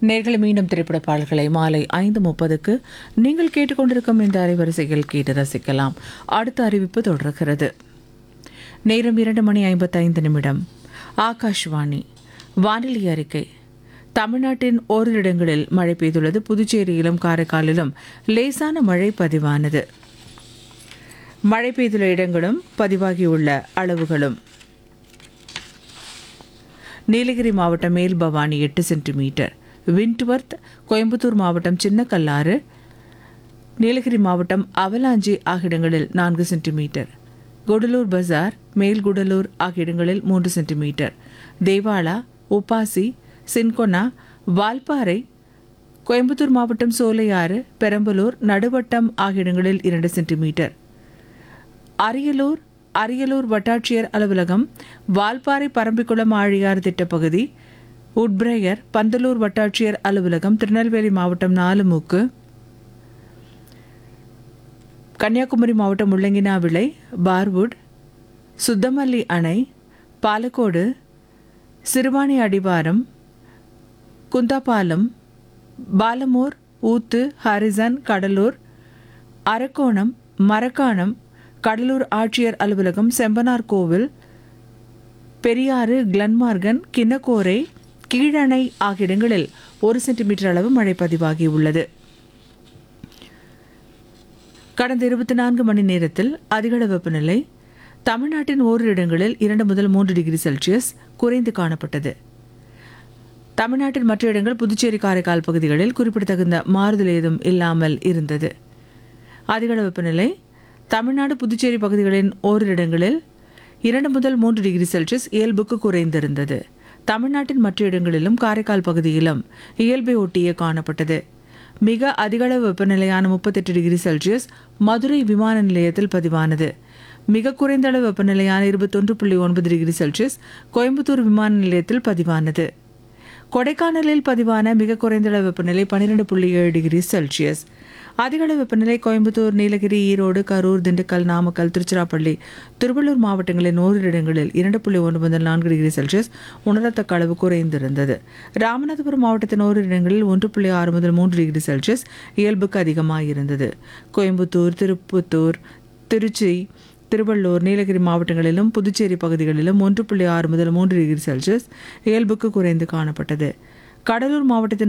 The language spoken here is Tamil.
நேர்களை மீண்டும் திரைப்பட பாடல்களை மாலை ஐந்து முப்பதுக்கு நீங்கள் கேட்டுக்கொண்டிருக்கும் இந்த அலைவரிசையில் கேட்டு ரசிக்கலாம் அடுத்த அறிவிப்பு தொடர்கிறது நேரம் இரண்டு மணி ஐம்பத்தைந்து நிமிடம் ஆகாஷ்வாணி வானிலை அறிக்கை தமிழ்நாட்டின் ஓரிரு இடங்களில் மழை பெய்துள்ளது புதுச்சேரியிலும் காரைக்காலிலும் லேசான மழை பதிவானது மழை பெய்துள்ள இடங்களும் பதிவாகியுள்ள அளவுகளும் நீலகிரி மாவட்டம் மேல்பவானி எட்டு சென்டிமீட்டர் விண்ட்வர்த் கோயம்புத்தூர் மாவட்டம் சின்னக்கல்லாறு நீலகிரி மாவட்டம் அவலாஞ்சி ஆகிய இடங்களில் நான்கு சென்டிமீட்டர் குடலூர் பஜார் மேல்குடலூர் ஆகிய இடங்களில் மூன்று சென்டிமீட்டர் தேவாலா உப்பாசி சின்கொனா வால்பாறை கோயம்புத்தூர் மாவட்டம் சோலையாறு பெரம்பலூர் நடுவட்டம் ஆகிய இடங்களில் இரண்டு சென்டிமீட்டர் அரியலூர் அரியலூர் வட்டாட்சியர் அலுவலகம் வால்பாறை பரம்பிக்குளம் ஆழியார் திட்டப்பகுதி உட்பிரேயர் பந்தலூர் வட்டாட்சியர் அலுவலகம் திருநெல்வேலி மாவட்டம் நாலுமூக்கு கன்னியாகுமரி மாவட்டம் முள்ளங்கினாவிளை பார்வுட் சுத்தமல்லி அணை பாலக்கோடு சிறுவாணி அடிவாரம் குந்தாபாலம் பாலமூர் ஊத்து ஹரிசன் கடலூர் அரக்கோணம் மரக்காணம் கடலூர் ஆட்சியர் அலுவலகம் செம்பனார் கோவில் பெரியாறு கிளன்மார்கன் கிண்ணக்கோரை கீழணை ஆகிய இடங்களில் ஒரு சென்டிமீட்டர் அளவு மழை பதிவாகியுள்ளது கடந்த இருபத்தி நான்கு மணி நேரத்தில் அதிகள வெப்பநிலை தமிழ்நாட்டின் ஓரிரு இடங்களில் இரண்டு முதல் மூன்று டிகிரி செல்சியஸ் குறைந்து காணப்பட்டது தமிழ்நாட்டின் மற்ற இடங்கள் புதுச்சேரி காரைக்கால் பகுதிகளில் குறிப்பிடத்தகுந்த மாறுதல் ஏதும் இல்லாமல் இருந்தது அதிகள வெப்பநிலை தமிழ்நாடு புதுச்சேரி பகுதிகளின் ஓரிரு இடங்களில் இரண்டு முதல் மூன்று டிகிரி செல்சியஸ் இயல்புக்கு குறைந்திருந்தது தமிழ்நாட்டின் மற்ற இடங்களிலும் காரைக்கால் பகுதியிலும் இயல்பை ஒட்டியே காணப்பட்டது மிக அதிகளவு வெப்பநிலையான முப்பத்தெட்டு டிகிரி செல்சியஸ் மதுரை விமான நிலையத்தில் பதிவானது மிக குறைந்த அளவு வெப்பநிலையான இருபத்தொன்று புள்ளி ஒன்பது டிகிரி செல்சியஸ் கோயம்புத்தூர் விமான நிலையத்தில் பதிவானது கொடைக்கானலில் பதிவான மிக குறைந்த அளவு வெப்பநிலை பன்னிரெண்டு புள்ளி ஏழு டிகிரி செல்சியஸ் அதிகளவு வெப்பநிலை கோயம்புத்தூர் நீலகிரி ஈரோடு கரூர் திண்டுக்கல் நாமக்கல் திருச்சிராப்பள்ளி திருவள்ளூர் மாவட்டங்களின் ஓரிரு இடங்களில் இரண்டு புள்ளி ஒன்று முதல் நான்கு டிகிரி செல்சியஸ் உணரத்தக்க அளவு குறைந்திருந்தது ராமநாதபுரம் மாவட்டத்தின் ஓரிரு இடங்களில் ஒன்று புள்ளி ஆறு முதல் மூன்று டிகிரி செல்சியஸ் இயல்புக்கு அதிகமாக இருந்தது கோயம்புத்தூர் திருப்பத்தூர் திருச்சி திருவள்ளூர் நீலகிரி மாவட்டங்களிலும் புதுச்சேரி பகுதிகளிலும் ஒன்று புள்ளி ஆறு முதல் மூன்று டிகிரி செல்சியஸ் இயல்புக்கு குறைந்து காணப்பட்டது கடலூர் மாவட்டத்தின்